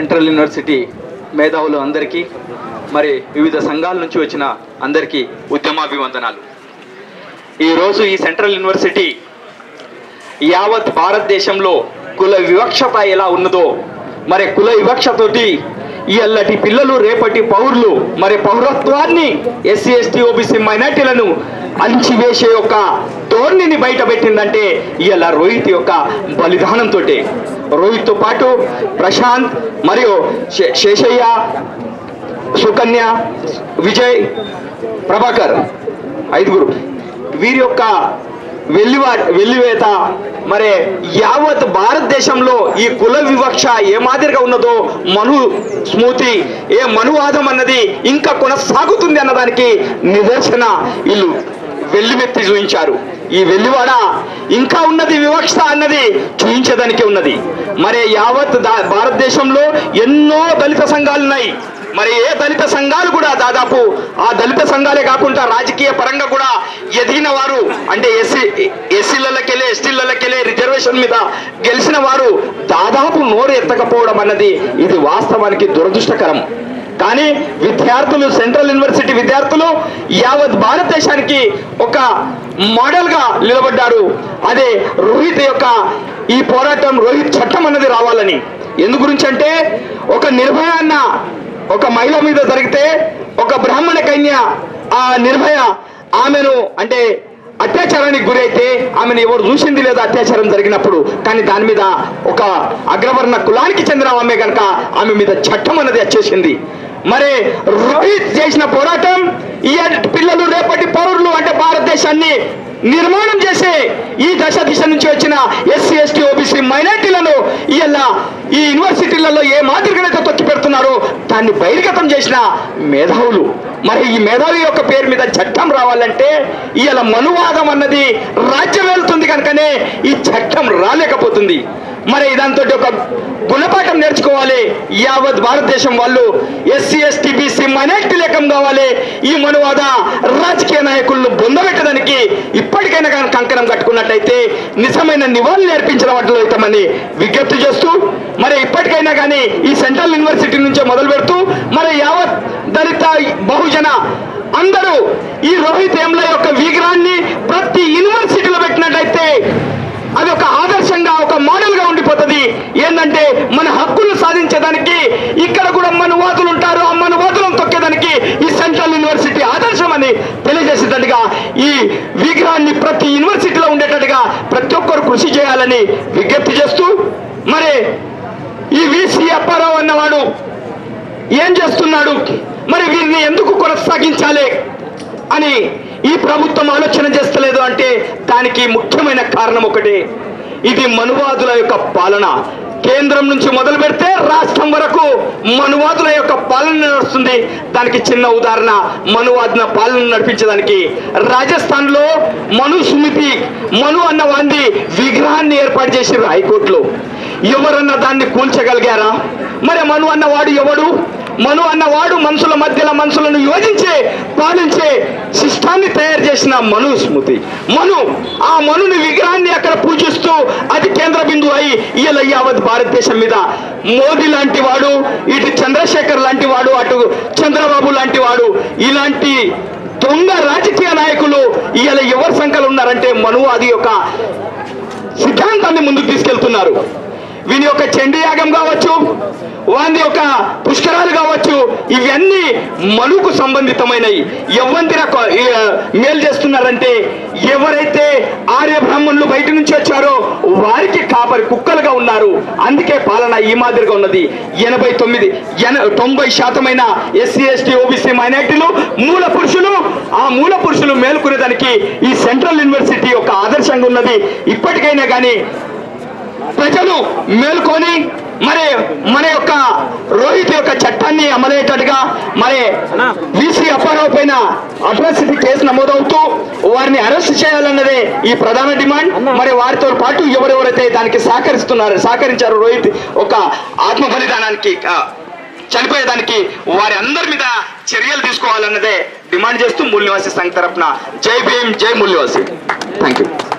central university మేధావులు అందరికీ మరి వివిధ సంఘాల నుంచి వచ్చిన అందరికీ ఉద్యమాభివందనాలు ఈరోజు ఈ సెంట్రల్ యూనివర్సిటీ యావత్ భారతదేశంలో కుల వివక్షత ఎలా ఉన్నదో మరి కుల వివక్షతోటి ఇల్లటి పిల్లలు రేపటి పౌరులు మరి పౌరత్వాన్ని ఎస్సీ ఎస్టీ ఓబీసీ మైనార్టీలను అంచివేసే యొక్క ధోరణిని బయట పెట్టిందంటే ఇవాళ రోహిత్ యొక్క బలిదానంతో రోహిత్తో పాటు ప్రశాంత్ మరియు శే- శేషయ్య సుకన్య విజయ్ ప్రభాకర్ ఐదుగురు వీరి యొక్క వెల్లివా వెల్లివేత మరి యావత్ భారతదేశంలో ఈ కుల వివక్ష ఏ మాదిరిగా ఉన్నదో మను స్మృతి ఏ మనువాదం అన్నది ఇంకా కొనసాగుతుంది అన్నదానికి నిదర్శన వీళ్ళు వెల్లిమెత్తి చూపించారు ఈ వెల్లివాడ ఇంకా ఉన్నది వివక్ష అన్నది చూపించేదానికి ఉన్నది మరి యావత్ దా- భారతదేశంలో ఎన్నో దళిత సంఘాలు ఉన్నాయి మరి ఏ దళిత సంఘాలు కూడా దాదాపు ఆ దళిత సంఘాలే కాకుండా రాజకీయ పరంగా కూడా ఎదిగిన వారు అంటే ఎస్సీ ఎస్సీలకెళ్ళే ఎస్టీలకెళ్ళే రిజర్వేషన్ మీద గెలిచిన వారు దాదాపు నోరు ఎత్తకపోవడం అన్నది ఇది వాస్తవానికి దురదృష్టకరం కానీ విద్యార్థులు సెంట్రల్ యూనివర్సిటీ విద్యార్థులు యావత్ భారతదేశానికి ఒక మోడల్ గా నిలబడ్డారు అదే రోహిత్ యొక్క ఈ పోరాటం రోహిత్ చట్టం అన్నది రావాలని ఎందు గురించి అంటే ఒక నిర్భయ అన్న ఒక మహిళ మీద జరిగితే ఒక బ్రాహ్మణ కన్య ఆ నిర్భయ ఆమెను అంటే అత్యాచారానికి గురైతే ఆమెను ఎవరు చూసింది లేదా అత్యాచారం జరిగినప్పుడు కానీ దాని మీద ఒక అగ్రవర్ణ కులానికి చెందిన ఆమె కనుక ఆమె మీద చట్టం అన్నది వచ్చేసింది మరి రోహిత్ చేసిన పోరాటం ఈ పిల్లలు రేపటి పౌరులు అంటే భారతదేశాన్ని నిర్మాణం చేసే ఈ దశ దిశ నుంచి వచ్చిన ఎస్సీ ఎస్టీ ఓబీసీ మైనార్టీలను ఇలా ఈ యూనివర్సిటీలలో ఏ మాదిరిగానైతే తొక్కి పెడుతున్నారో దాన్ని బహిర్గతం చేసిన మేధావులు మరి ఈ మేధావి యొక్క పేరు మీద చట్టం రావాలంటే ఇవాళ మనువాదం అన్నది రాజ్యం వెళ్తుంది కనుకనే ఈ చట్టం రాలేకపోతుంది మరి దాంతో ఒక గుణపాఠం నేర్చుకోవాలి యావత్ భారతదేశం వాళ్ళు ఎస్సీ ఎస్టీ బీసీ మైనార్టీ లేకం కావాలి ఈ మనువాద రాజకీయ నాయకులను బొందబెట్టడానికి ఇప్పటికైనా కానీ కంకణం కట్టుకున్నట్టయితే నిజమైన నివాళులు నేర్పించిన వాటిలో అవుతామని విజ్ఞప్తి చేస్తూ మరి ఇప్పటికైనా కానీ ఈ సెంట్రల్ యూనివర్సిటీ నుంచే మొదలు పెడుతూ మరి యావత్ దళిత బహుజన అందరూ ఈ రోహిత్ ఏమ్ల యొక్క విగ్రహాన్ని ప్రతి యూనివర్సిటీలో పెట్టినట్టయితే అది ఒక ఆదర్శంగా ఒక మోడల్ గా ఉండిపోతుంది ఏంటంటే మన హక్కులు సాధించేదానికి ఇక్కడ కూడా మనువాదులు ఉంటారు ఆ మనువాదులను తొక్కేదానికి ఈ సెంట్రల్ యూనివర్సిటీ ఆదర్శం అని తెలియజేసేటట్టుగా ఈ విగ్రహాన్ని ప్రతి యూనివర్సిటీలో ఉండేటట్టుగా ప్రతి ఒక్కరు కృషి చేయాలని విజ్ఞప్తి చేస్తూ మరి ఈ విసి అప్పారావు అన్నవాడు ఏం చేస్తున్నాడు మరి వీరిని ఎందుకు కొనసాగించాలి అని ఈ ప్రభుత్వం ఆలోచన చేస్తలేదు అంటే దానికి ముఖ్యమైన కారణం ఒకటి ఇది మనువాదుల యొక్క పాలన కేంద్రం నుంచి మొదలు పెడితే రాష్ట్రం వరకు మనువాదుల యొక్క పాలన నడుస్తుంది దానికి చిన్న ఉదాహరణ మనువాదుల పాలన నడిపించడానికి రాజస్థాన్ లో మను సుమితి మను అన్న వాంది విగ్రహాన్ని ఏర్పాటు చేసిర్రు హైకోర్టులో ఎవరన్నా దాన్ని కూల్చగలిగారా మరి మను అన్నవాడు ఎవడు మను అన్నవాడు మనుషుల మధ్యలో మనుషులను యోజించే పాలించే శిష్టాన్ని తయారు చేసిన మను స్మృతి మను ఆ మనుని విగ్రహాన్ని అక్కడ పూజిస్తూ అది కేంద్ర బిందువు అయి ఇలా యావత్ భారతదేశం మీద మోదీ లాంటి వాడు ఇటు చంద్రశేఖర్ లాంటి వాడు అటు చంద్రబాబు లాంటి వాడు ఇలాంటి దొంగ రాజకీయ నాయకులు ఇవాళ ఎవరి సంఖ్యలో ఉన్నారంటే మను అది యొక్క సిద్ధాంతాన్ని ముందుకు తీసుకెళ్తున్నారు వీని యొక్క చండీ యాగం కావచ్చు వాని యొక్క పుష్కరాలు కావచ్చు ఇవన్నీ మనుకు సంబంధితమైనవి ఎవంతి మేలు చేస్తున్నారంటే ఎవరైతే ఆర్య బ్రాహ్మణులు బయట నుంచి వచ్చారో వారికి కాపరి కుక్కలుగా ఉన్నారు అందుకే పాలన ఈ మాదిరిగా ఉన్నది ఎనభై తొమ్మిది ఎన తొంభై శాతమైన ఎస్సీ ఎస్టీ ఓబీసీ మైనార్టీలు మూల పురుషులు ఆ మూల పురుషులు మేలుకునేదానికి ఈ సెంట్రల్ యూనివర్సిటీ యొక్క ఆదర్శంగా ఉన్నది ఇప్పటికైనా కానీ ప్రజలు మేల్కొని మరి మన యొక్క రోహిత్ యొక్క చట్టాన్ని అమలయ్యేటట్టుగా మరి వీసీ అప్పారావు పైన అట్రాసిటీ కేసు నమోదవుతూ వారిని అరెస్ట్ చేయాలన్నదే ఈ ప్రధాన డిమాండ్ మరి వారితో పాటు ఎవరెవరైతే దానికి సహకరిస్తున్నారు సహకరించారు రోహిత్ ఒక ఆత్మ బలిదానానికి ఆ, చనిపోయేదానికి వారి అందరి మీద చర్యలు తీసుకోవాలన్నదే డిమాండ్ చేస్తూ మూల్యవాసి సంఘ తరపున జై భీమ్ జై మూల్యవాసి థ్యాంక్ యూ